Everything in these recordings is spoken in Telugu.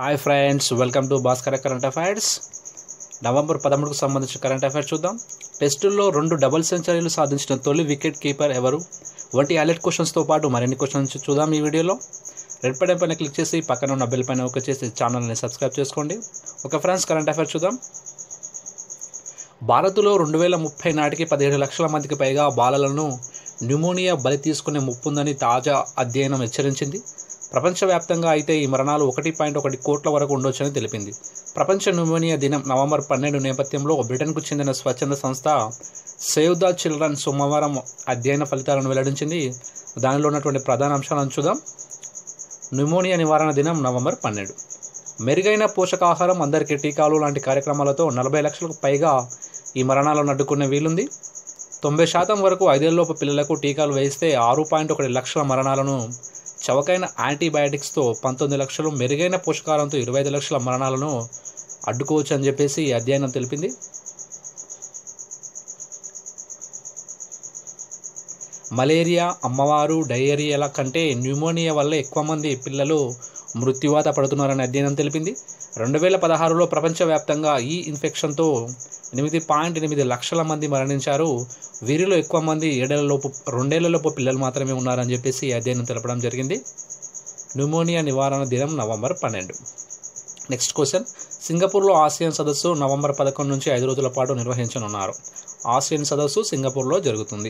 hi friends welcome to Bhaskara current affairs November పదమూడుకు సంబంధించిన కరెంట్ అఫైర్స్ చూద్దాం టెస్టుల్లో రెండు డబుల్ సెంచరీలు సాధించిన తొలి వికెట్ కీపర్ ఎవరు వంటి అలర్ట్ క్వశ్చన్స్తో పాటు మరిన్ని క్వశ్చన్స్ చూద్దాం ఈ వీడియోలో రెడ్ బటన్ పైన క్లిక్ చేసి పక్కన ఉన్న బెల్ పైన ఒక చేసి ఛానల్ని సబ్స్క్రైబ్ చేసుకోండి ఒక ఫ్రెండ్స్ కరెంట్ అఫైర్స్ చూద్దాం భారత్లో రెండు వేల ముప్పై నాటికి పదిహేడు లక్షల మందికి పైగా బాలలను న్యూమోనియా బలి తీసుకునే ముప్పుందని తాజా అధ్యయనం హెచ్చరించింది ప్రపంచవ్యాప్తంగా అయితే ఈ మరణాలు ఒకటి పాయింట్ ఒకటి కోట్ల వరకు ఉండొచ్చని తెలిపింది ప్రపంచ న్యూమోనియా దినం నవంబర్ పన్నెండు నేపథ్యంలో బ్రిటన్కు చెందిన స్వచ్ఛంద సంస్థ సేవ్ ద చిల్డ్రన్ సోమవారం అధ్యయన ఫలితాలను వెల్లడించింది దానిలో ఉన్నటువంటి ప్రధాన అంశాలను చూద్దాం న్యూమోనియా నివారణ దినం నవంబర్ పన్నెండు మెరుగైన పోషకాహారం అందరికీ టీకాలు లాంటి కార్యక్రమాలతో నలభై లక్షలకు పైగా ఈ మరణాలను అడ్డుకునే వీలుంది తొంభై శాతం వరకు ఐదేళ్లలోపు పిల్లలకు టీకాలు వేయిస్తే ఆరు పాయింట్ ఒకటి లక్షల మరణాలను చవకైన యాంటీబయాటిక్స్తో పంతొమ్మిది లక్షలు మెరుగైన పోషకాహారంతో ఇరవై ఐదు లక్షల మరణాలను అడ్డుకోవచ్చు అని చెప్పేసి ఈ అధ్యయనం తెలిపింది మలేరియా అమ్మవారు డయేరియాల కంటే న్యూమోనియా వల్ల ఎక్కువ మంది పిల్లలు మృత్యువాత పడుతున్నారని అధ్యయనం తెలిపింది రెండు వేల పదహారులో ప్రపంచవ్యాప్తంగా ఈ ఇన్ఫెక్షన్తో ఎనిమిది పాయింట్ ఎనిమిది లక్షల మంది మరణించారు వీరిలో ఎక్కువ మంది ఏడేళ్లలోపు రెండేళ్లలోపు పిల్లలు మాత్రమే ఉన్నారని చెప్పేసి ఈ అధ్యయనం తెలపడం జరిగింది న్యూమోనియా నివారణ దినం నవంబర్ పన్నెండు నెక్స్ట్ క్వశ్చన్ సింగపూర్లో ఆసియన్ సదస్సు నవంబర్ పదకొండు నుంచి ఐదు రోజుల పాటు నిర్వహించనున్నారు ఆసియన్ సదస్సు సింగపూర్లో జరుగుతుంది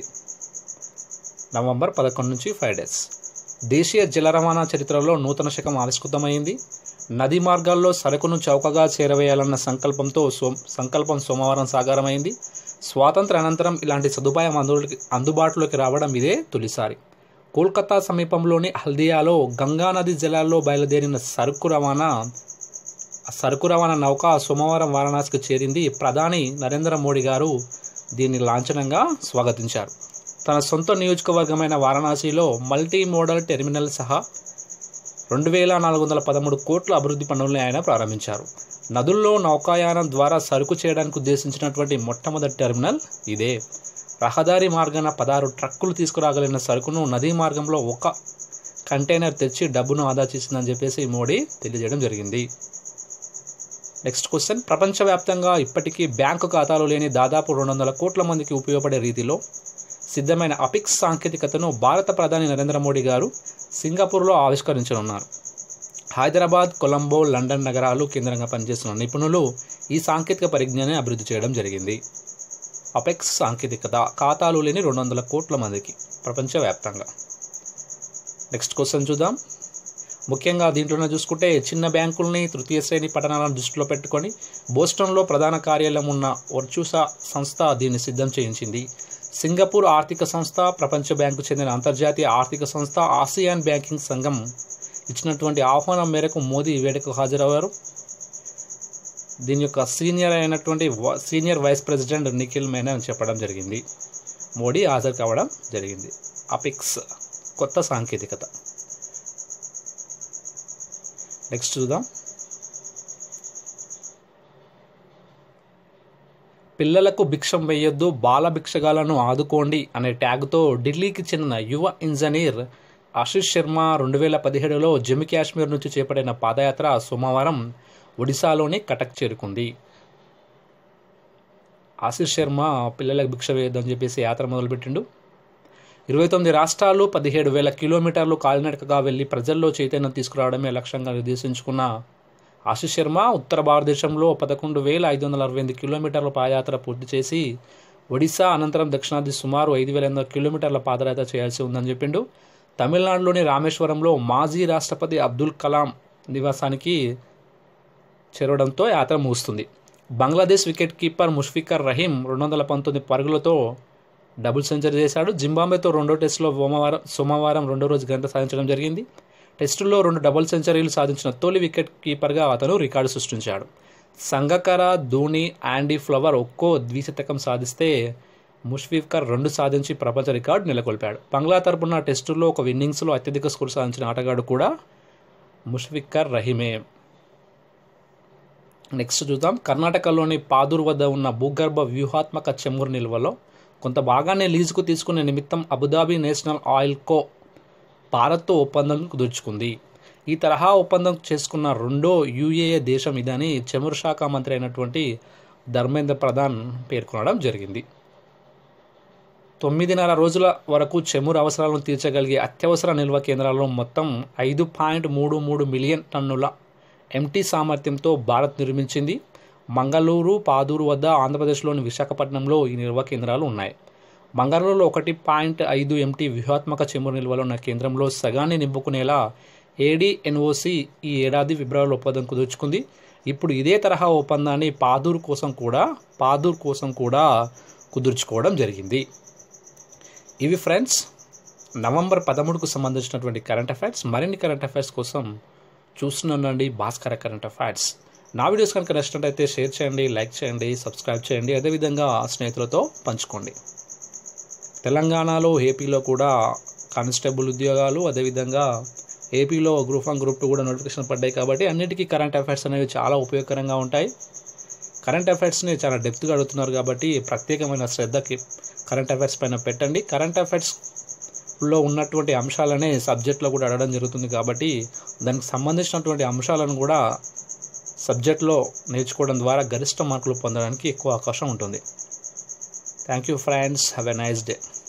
నవంబర్ పదకొండు నుంచి ఫైవ్ డేస్ దేశీయ జల రవాణా చరిత్రలో నూతన శకం ఆవిష్కృతమైంది నదీ మార్గాల్లో సరుకును చౌకగా చేరవేయాలన్న సంకల్పంతో సో సంకల్పం సోమవారం సాకారమైంది స్వాతంత్ర అనంతరం ఇలాంటి సదుపాయం అందులోకి అందుబాటులోకి రావడం ఇదే తొలిసారి కోల్కతా సమీపంలోని హల్దియాలో గంగా నది జలాల్లో బయలుదేరిన సరుకు రవాణా సరుకు రవాణా నౌక సోమవారం వారణాసికి చేరింది ప్రధాని నరేంద్ర మోడీ గారు దీన్ని లాంఛనంగా స్వాగతించారు తన సొంత నియోజకవర్గమైన వారణాసిలో మల్టీ మోడల్ టెర్మినల్ సహా రెండు వేల నాలుగు వందల పదమూడు కోట్ల అభివృద్ధి పనులను ఆయన ప్రారంభించారు నదుల్లో నౌకాయానం ద్వారా సరుకు చేయడానికి ఉద్దేశించినటువంటి మొట్టమొదటి టెర్మినల్ ఇదే రహదారి మార్గాన పదహారు ట్రక్కులు తీసుకురాగలిగిన సరుకును నదీ మార్గంలో ఒక కంటైనర్ తెచ్చి డబ్బును ఆదా చేసిందని చెప్పేసి మోడీ తెలియజేయడం జరిగింది నెక్స్ట్ క్వశ్చన్ ప్రపంచవ్యాప్తంగా ఇప్పటికీ బ్యాంకు ఖాతాలు లేని దాదాపు రెండు వందల కోట్ల మందికి ఉపయోగపడే రీతిలో సిద్ధమైన అపిక్స్ సాంకేతికతను భారత ప్రధాని నరేంద్ర మోడీ గారు సింగపూర్లో ఆవిష్కరించనున్నారు హైదరాబాద్ కొలంబో లండన్ నగరాలు కేంద్రంగా పనిచేస్తున్న నిపుణులు ఈ సాంకేతిక పరిజ్ఞానాన్ని అభివృద్ధి చేయడం జరిగింది అపెక్స్ సాంకేతికత ఖాతాలు లేని రెండు వందల కోట్ల మందికి ప్రపంచవ్యాప్తంగా నెక్స్ట్ క్వశ్చన్ చూద్దాం ముఖ్యంగా దీంట్లోనే చూసుకుంటే చిన్న బ్యాంకుల్ని తృతీయ శ్రేణి పట్టణాలను దృష్టిలో పెట్టుకొని బోస్టన్లో ప్రధాన కార్యాలయం ఉన్న వర్చూసా సంస్థ దీన్ని సిద్ధం చేయించింది సింగపూర్ ఆర్థిక సంస్థ ప్రపంచ బ్యాంకు చెందిన అంతర్జాతీయ ఆర్థిక సంస్థ ఆసియాన్ బ్యాంకింగ్ సంఘం ఇచ్చినటువంటి ఆహ్వానం మేరకు మోదీ వేడుకకు హాజరయ్యారు దీని యొక్క సీనియర్ అయినటువంటి senior vice president Nikhil Menon చెప్పడం జరిగింది మోడీ హాజరు కావడం జరిగింది అపిక్స్ కొత్త సాంకేతికత నెక్స్ట్ చూద్దాం పిల్లలకు భిక్షం వేయొద్దు బాల భిక్షగాలను ఆదుకోండి అనే ట్యాగ్తో ఢిల్లీకి చెందిన యువ ఇంజనీర్ ఆశిష్ శర్మ రెండు వేల పదిహేడులో జమ్మూ కాశ్మీర్ నుంచి చేపట్టిన పాదయాత్ర సోమవారం ఒడిశాలోని కటక్ చేరుకుంది ఆశిష్ శర్మ పిల్లలకు భిక్ష వేయొద్దని చెప్పేసి యాత్ర మొదలుపెట్టిండు ఇరవై తొమ్మిది రాష్ట్రాలు పదిహేడు వేల కిలోమీటర్లు కాలినడకగా వెళ్ళి ప్రజల్లో చైతన్యం తీసుకురావడమే లక్ష్యంగా నిర్దేశించుకున్న ఆశిష్ శర్మ ఉత్తర భారతదేశంలో పదకొండు వేల ఐదు వందల అరవై ఎనిమిది కిలోమీటర్ల పాదయాత్ర పూర్తి చేసి ఒడిశా అనంతరం దక్షిణాది సుమారు ఐదు వేల ఎనిమిది కిలోమీటర్ల పాదయాత్ర చేయాల్సి ఉందని చెప్పిండు తమిళనాడులోని రామేశ్వరంలో మాజీ రాష్ట్రపతి అబ్దుల్ కలాం నివాసానికి చేరడంతో యాత్ర ముగుస్తుంది బంగ్లాదేశ్ వికెట్ కీపర్ ముష్ఫికర్ రహీం రెండు వందల పంతొమ్మిది పరుగులతో డబుల్ సెంచరీ చేశాడు జింబాబేతో రెండో టెస్టులో సోమవారం సోమవారం రెండో రోజు గంట సాధించడం జరిగింది టెస్టుల్లో రెండు డబుల్ సెంచరీలు సాధించిన తొలి వికెట్ కీపర్గా అతను రికార్డు సృష్టించాడు సంగకర ధోని యాండీ ఫ్లవర్ ఒక్కో ద్విశతకం సాధిస్తే ముష్ఫికర్ రెండు సాధించి ప్రపంచ రికార్డు నెలకొల్పాడు బంగ్లా తరపున టెస్టుల్లో ఒక ఇన్నింగ్స్లో అత్యధిక స్కోర్ సాధించిన ఆటగాడు కూడా ముష్ఫికర్ రహీమే నెక్స్ట్ చూద్దాం కర్ణాటకలోని పాదూర్ వద్ద ఉన్న భూగర్భ వ్యూహాత్మక చెమురు నిల్వలో కొంత భాగాన్ని లీజుకు తీసుకునే నిమిత్తం అబుదాబి నేషనల్ ఆయిల్ కో భారత్తో ఒప్పందం కుదుర్చుకుంది ఈ తరహా ఒప్పందం చేసుకున్న రెండో యూఏఏ దేశం ఇదని చమురు శాఖ మంత్రి అయినటువంటి ధర్మేంద్ర ప్రధాన్ పేర్కొనడం జరిగింది తొమ్మిదిన్నర రోజుల వరకు చమురు అవసరాలను తీర్చగలిగే అత్యవసర నిల్వ కేంద్రాల్లో మొత్తం ఐదు పాయింట్ మూడు మూడు మిలియన్ టన్నుల ఎంటీ సామర్థ్యంతో భారత్ నిర్మించింది మంగళూరు పాదూరు వద్ద ఆంధ్రప్రదేశ్లోని విశాఖపట్నంలో ఈ నిల్వ కేంద్రాలు ఉన్నాయి మంగళూరులో ఒకటి పాయింట్ ఐదు ఎంటీ వ్యూహాత్మక చమురు నిల్వలు ఉన్న కేంద్రంలో సగాన్ని నింపుకునేలా ఏడీఎన్ఓసి ఈ ఏడాది ఫిబ్రవరిలో ఒప్పందం కుదుర్చుకుంది ఇప్పుడు ఇదే తరహా ఒప్పందాన్ని పాదూరు కోసం కూడా పాదూర్ కోసం కూడా కుదుర్చుకోవడం జరిగింది ఇవి ఫ్రెండ్స్ నవంబర్ పదమూడుకు సంబంధించినటువంటి కరెంట్ అఫైర్స్ మరిన్ని కరెంట్ అఫైర్స్ కోసం చూస్తున్నానండి భాస్కర కరెంట్ అఫైర్స్ నా వీడియోస్ కనుక నచ్చినట్టయితే షేర్ చేయండి లైక్ చేయండి సబ్స్క్రైబ్ చేయండి అదేవిధంగా స్నేహితులతో పంచుకోండి తెలంగాణలో ఏపీలో కూడా కానిస్టేబుల్ ఉద్యోగాలు అదేవిధంగా ఏపీలో గ్రూప్ వన్ గ్రూప్ టూ కూడా నోటిఫికేషన్ పడ్డాయి కాబట్టి అన్నిటికీ కరెంట్ అఫైర్స్ అనేవి చాలా ఉపయోగకరంగా ఉంటాయి కరెంట్ అఫైర్స్ని చాలా డెప్త్గా అడుగుతున్నారు కాబట్టి ప్రత్యేకమైన శ్రద్ధకి కరెంట్ అఫైర్స్ పైన పెట్టండి కరెంట్ అఫైర్స్లో ఉన్నటువంటి అంశాలనే సబ్జెక్ట్లో కూడా అడగడం జరుగుతుంది కాబట్టి దానికి సంబంధించినటువంటి అంశాలను కూడా సబ్జెక్ట్లో నేర్చుకోవడం ద్వారా గరిష్ట మార్కులు పొందడానికి ఎక్కువ అవకాశం ఉంటుంది thank you friends have a nice day